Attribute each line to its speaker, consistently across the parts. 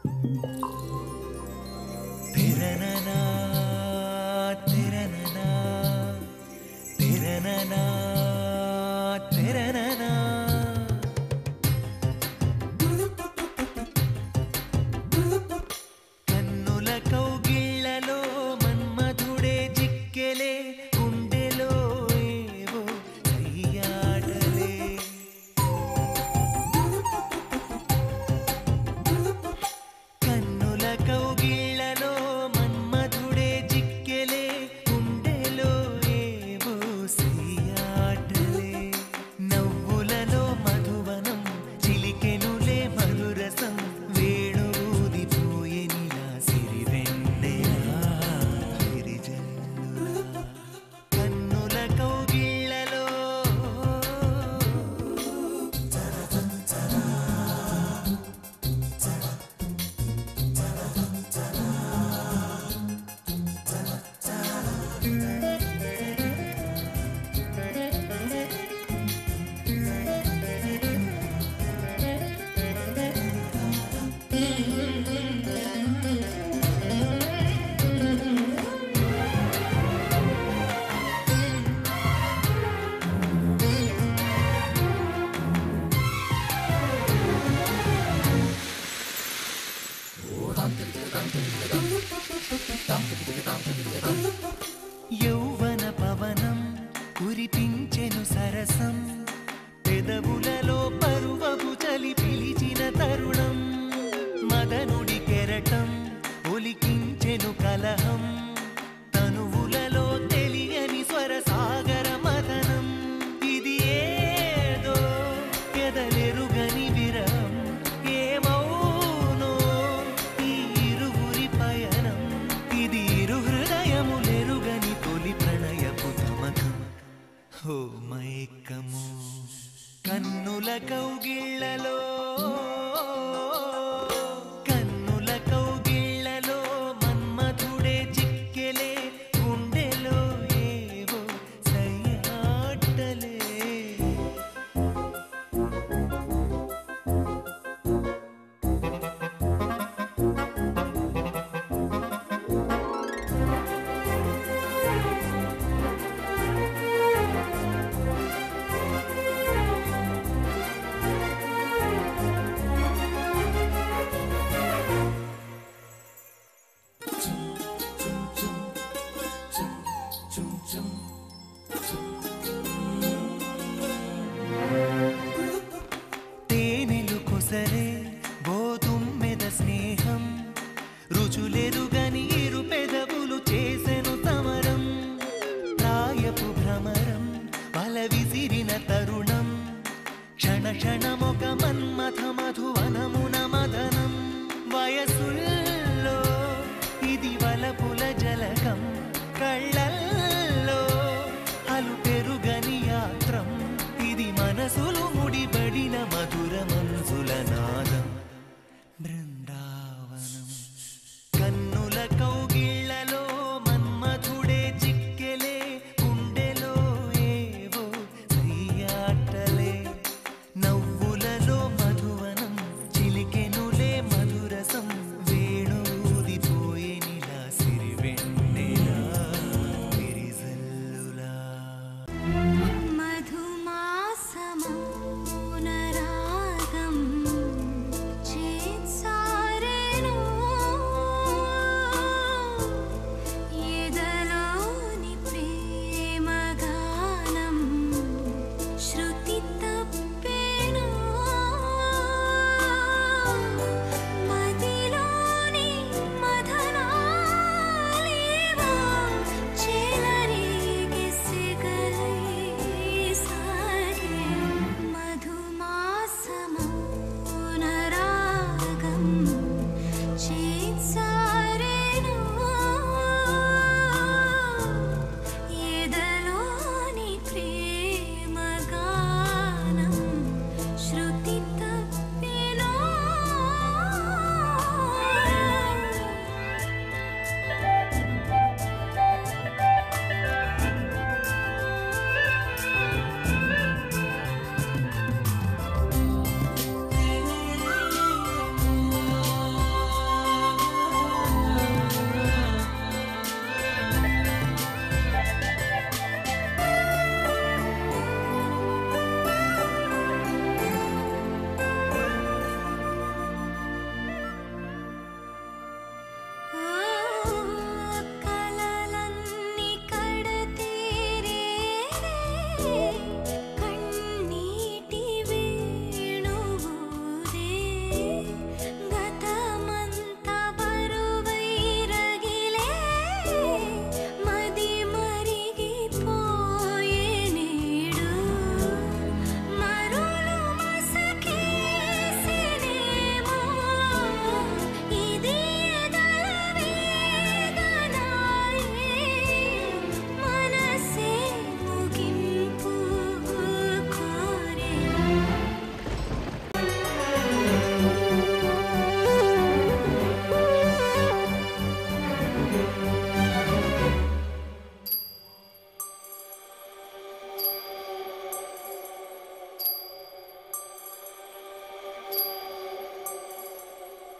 Speaker 1: తిరననా తిరననా తిరననా తిరననా కన్నుల కౌగిళ్లలో మన్మధుడే జిక్కెలే గుండెలో ఏవో సయ్యాటలే కన్నుల కౌగిళ్లలో మన్మధుడే జిక్కెలే గుండెలో ఏవో సయ్యాటలే నవ్వులలో మధువనం చిలికెనులే మధురసం వేణుదిపోయెనిలా సిరివెన్నెలా గిరిజల్లులా కన్నుల కౌగిళ్లలో యౌవన పవనం కురిపించెను సరసం పెదవులలో పరువపు చలి పిలిచిన తరుణం మదనుడి కెరటం ఒలికించెను కలహం తనువులలో తెలియని స్వర సాగర మదనం ఇది ఏదో ఎదలెరుగని విరహం ఏమౌనో ఈ ఇరువురి పయనం ఇది ఇరు హృదయముల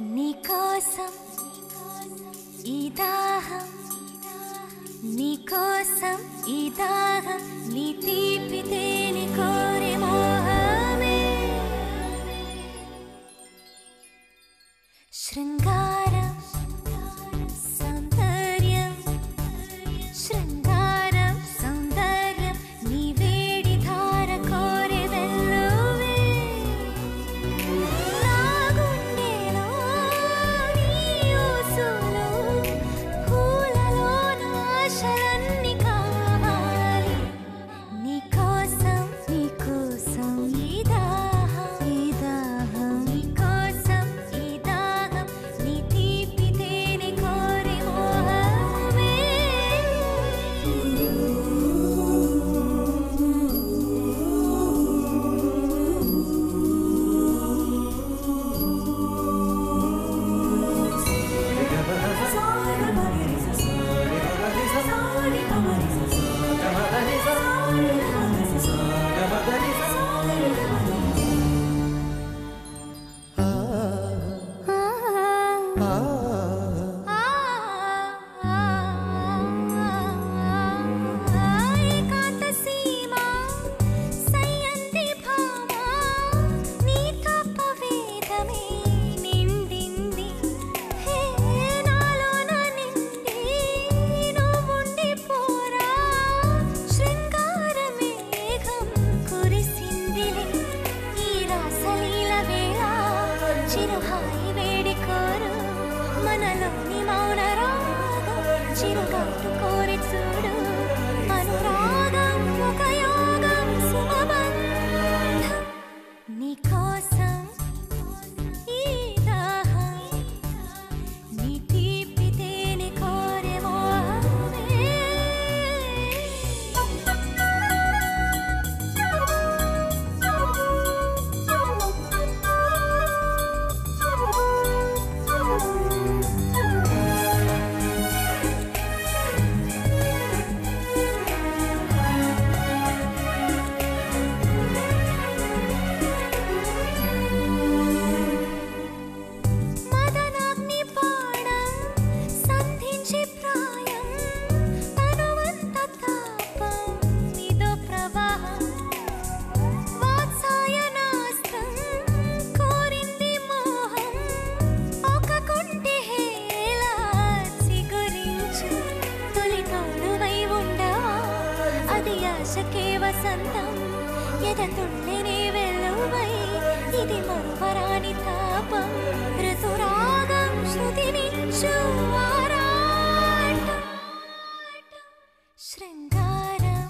Speaker 2: నీకోసం ఈ దాహం నీకోసం ఈ దాహం నీ తీపి తేని కోరి మోహమే శృంగారం సౌందర్యం శృంగారం సౌందర్యం నీ వేడి ధార కోరి వెల్లువే నా గుండెలో నీ ఊసులు పూలలోన ఆశలన్నీ కావాలి నీకోసం నీకోసం ఈ దాహం ఈ దాహం నీకోసం ఈ దాహం నీ తీపి తేనె కోరి మోహమే ఏకాంత సీమ సయ్యంది భామ నీ తపవేదమే నిండింది హే నాలోన నిండి నువ్వుండి పోరా శృంగార మేఘం కురిసిందిలే ఈ రాసలీల వేళ చిరుహాయి వేడి కోరు మనలోని మౌన రాగం చిరుగాటు కోరి చూడు అనురాగం ఒక యోగం సుమబంధం నీకోసం ఈ దాహం నీ తీపి తేనె కోరే మదనాగ్ని పాడం సంధించి ప్రాయం తనువంత తాపం ఇదో ప్రవాహం వాత్సాయనాస్త్రం కోరింది మోహం ఒక కుంటి హేళ చిగురించు తొలి తోడువై ఉండవా అది ఆశకే వసంతం ఎదతుండెనే వెలువై ఇది మరువరాని తాపం ఋతురాగం శృతినిచ్చు ఆరాటం శృంగారం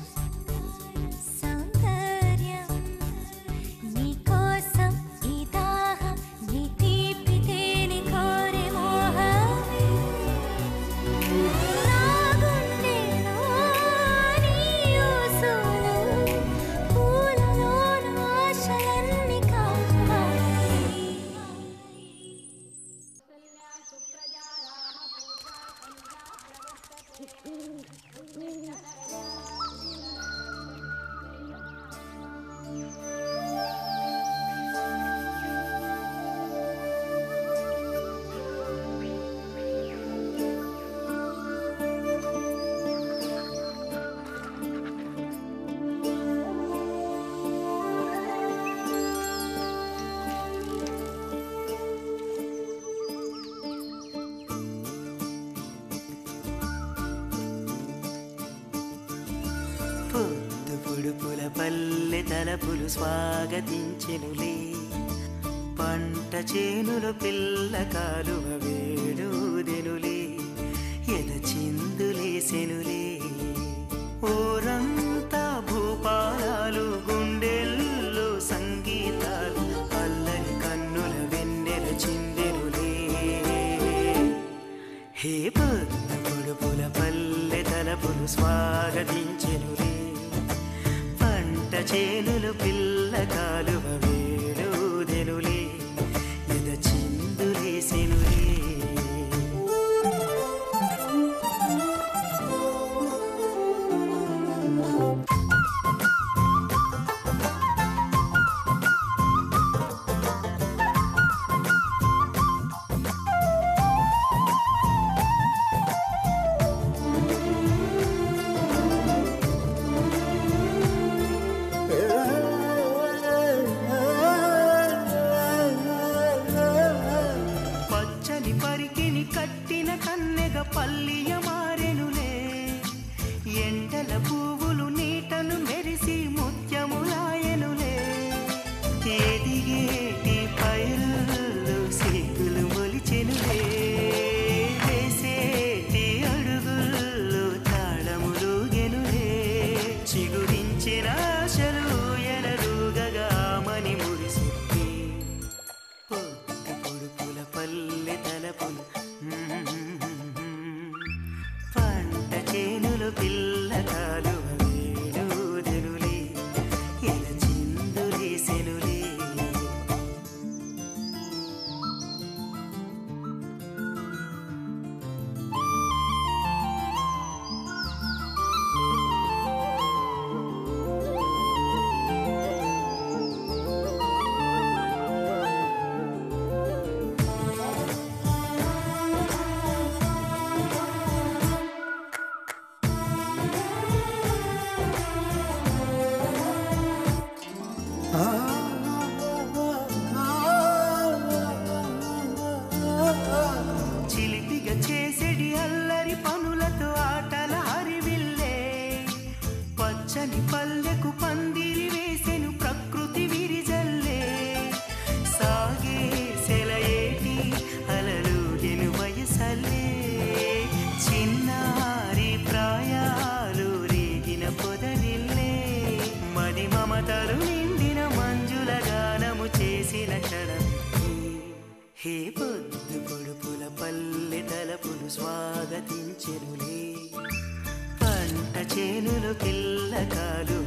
Speaker 2: సౌందర్యం నీకోసం ఈ దాహం నీ తీపి తేనె కోరే మోహమే నా గుండెలో నీ ఊసులు పూలలోన ఆశలన్నీ కావాలి
Speaker 1: పొద్దు పొడుపుల పల్లె తలపులు స్వాగతించెనులే పంట చేనులు పిల్ల కాలువ వేడుదెనులే ఎద చిందులేసెనులే ఓరంతా భూపాలాలు గుండెల్లో సంగీతాలు అల్లని కన్నుల వెన్నెల చిందెనులే హే పొద్దు పొడుపుల పల్లె తలపులు స్వాగతించెనులే పంట చేనులు పిల్ల కాలువ వేడుదెనులే ఎద చిందులేసెనులే పచ్చని పరికిని కట్టిన కన్నెగ పల్లియ మారెనులే ఎండల పువ్వులు నీటలు మెరిసి ముత్యములాయనులే ఎదిగేటి పైరులు సిగ్గులు మొలిచెనులే వేసేటి అడుగుల్లో తాళములు గెనులే చిగురించిన ఆశలు ఎనరుగగామని మురిసిప్పి పొద్దు పొడుపుల పల్లె తలపులు పంట చేనులు పిల్ల కాలువ వేణుదెనులే ఎల చిందులేసెనులే చిలిపిగా చేసేడి అల్లరి పనులతో ఆటల హరివిల్లే పచ్చని పల్లెకు పందిరి వేసెను ప్రకృతి విరిజల్లే సాగే సెలయేటి అలలు ఎను వయసల్లే చిన్నారి ప్రాయాలు రేగిన పొదరిల్లే మది మమతలు నిండిన మంజుల గానము చేసిన క్షణం హే పొద్దు పొడుపుల పల్లె తలపులు స్వాగతించెనులే పంట చేనులు పిల్ల కాలు